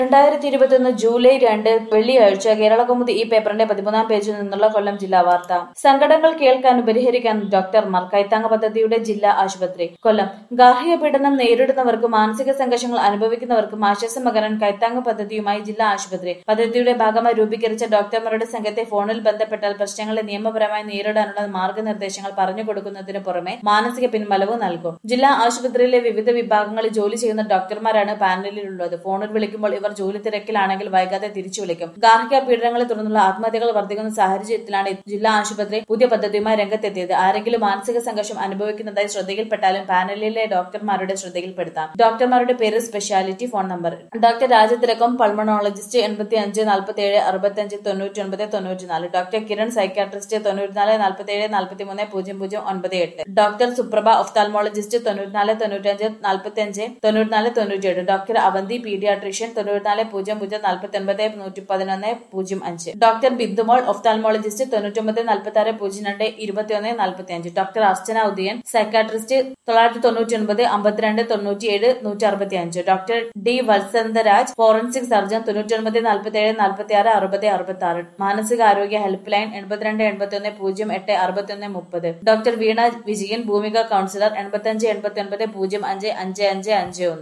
രണ്ടായിരത്തി ഇരുപത്തിയൊന്ന് ജൂലൈ രണ്ട് വെള്ളിയാഴ്ച കേരളകൗമുദി ഈ പേപ്പറിന്റെ പതിമൂന്നാം പേജിൽ നിന്നുള്ള കൊല്ലം ജില്ലാ വാർത്ത സങ്കടങ്ങൾ കേൾക്കാനും പരിഹരിക്കാനും ഡോക്ടർമാർ കൈത്താങ്ങ പദ്ധതിയുടെ ജില്ലാ ആശുപത്രി കൊല്ലം ഗാർഹിക പീഡനം നേരിടുന്നവർക്കും മാനസിക സംഘർഷങ്ങൾ അനുഭവിക്കുന്നവർക്കും ആശ്വാസം പകരാൻ കൈത്താങ്ങ പദ്ധതിയുമായി ജില്ലാ ആശുപത്രി പദ്ധതിയുടെ ഭാഗമായി രൂപീകരിച്ച ഡോക്ടർമാരുടെ സംഘത്തെ ഫോണിൽ ബന്ധപ്പെട്ടാൽ പ്രശ്നങ്ങളെ നിയമപരമായി നേരിടാനുള്ള മാർഗനിർദ്ദേശങ്ങൾ പറഞ്ഞു കൊടുക്കുന്നതിന് പുറമെ മാനസിക പിൻബലവും നൽകും ജില്ലാ ആശുപത്രിയിലെ വിവിധ വിഭാഗങ്ങളിൽ ജോലി ചെയ്യുന്ന ഡോക്ടർമാരാണ് പാനലിലുള്ളത് ഫോണിൽ വിളിക്കുമ്പോൾ ഇവർ ജോലി തിരക്കിലാണെങ്കിൽ വൈകാതെ തിരിച്ചു വിളിക്കും ഗാർഹിക പീഡനങ്ങളെ തുടർന്നുള്ള ആത്മഹത്യകൾ വർദ്ധിക്കുന്ന സാഹചര്യത്തിലാണ് ജില്ലാ ആശുപത്രി പുതിയ പദ്ധതിയുമായി രംഗത്തെത്തിയത് ആരെങ്കിലും മാനസിക സംഘർഷം അനുഭവിക്കുന്നതായി ശ്രദ്ധയിൽപ്പെട്ടാലും പാനലിലെ ഡോക്ടർമാരുടെ ശ്രദ്ധയിൽപ്പെടുത്താം ഡോക്ടർമാരുടെ പേര് speciality phone number doctor Rajathirakkam pulmonologist എൺപത്തി അഞ്ച് നാൽപ്പത്തി ഏഴ് അറുപത്തി അഞ്ച് തൊണ്ണൂറ്റി ഒൻപത് തൊണ്ണൂറ്റി നാല് ഡോക്ടർ കിരൺ സൈക്കാട്രിസ്റ്റ് തൊണ്ണൂറ്റിനാല് നാൽപ്പത്തി ഏഴ് നാൽപ്പത്തി മൂന്ന് പൂജ്യം പൂജ്യം ഒൻപത് എട്ട് ഡോക്ടർ സുപ്രഭ ഒഫ്താൽമോളജിസ്റ്റ് തൊണ്ണൂറ്റിനാല് തൊണ്ണൂറ്റഞ്ച് നാൽപ്പത്തി അഞ്ച് തൊണ്ണൂറ്റിനാല് തൊണ്ണൂറ്റിയെട്ട് ഡോക്ടർ അവന്തി പീഡിയാട്രീഷ്യൻ തൊണ്ണൂറ്റിനാല് പൂജ്യം പൂജ്യം നാൽപ്പത്തി ഒൻപത് നൂറ്റി പതിനൊന്ന് പൂജ്യം അഞ്ച് ഡോക്ടർ ബിന്ദുമോൾ ഒഫ്താൽമോളജിസ്റ്റ് തൊണ്ണൂറ്റൊമ്പത് നാൽപ്പത്തി ആറ് പൂജ്യം രണ്ട് ഇരുപത്തിയൊന്ന് നാൽപ്പത്തി അഞ്ച് ഡോക്ടർ അർച്ചന ഉദയൻ സൈക്കാട്രിസ്റ്റ് തൊള്ളായിരത്തി തൊണ്ണൂറ്റി ഒൻപത് അമ്പത്തിരണ്ട് തൊണ്ണൂറ്റിയേഴ് നൂറ്റി അറുപത്തി അഞ്ച് doctor D Valsantharaj forensic surgeon തൊണ്ണൂറ്റി ഒൻപത് നാൽപ്പത്തി ഏഴ് നാൽപ്പത്തി ആറ് അറുപത് അറുപത്തി ആറ് മാനസികാരോഗ്യ ഹെൽപ്പ് ലൈൻ എൺപത്തിരണ്ട് എൺപത്തി ഒന്ന് പൂജ്യം എട്ട് അറുപത്തി ഒന്ന് മുപ്പത് ഡോക്ടർ വീണ വിജയൻ ഭൂമിക കൌൺസിലർ എൺപത്തി അഞ്ച് എൺപത്തി ഒൻപത് പൂജ്യം അഞ്ച് അഞ്ച് അഞ്ച് അഞ്ച് ഒന്ന്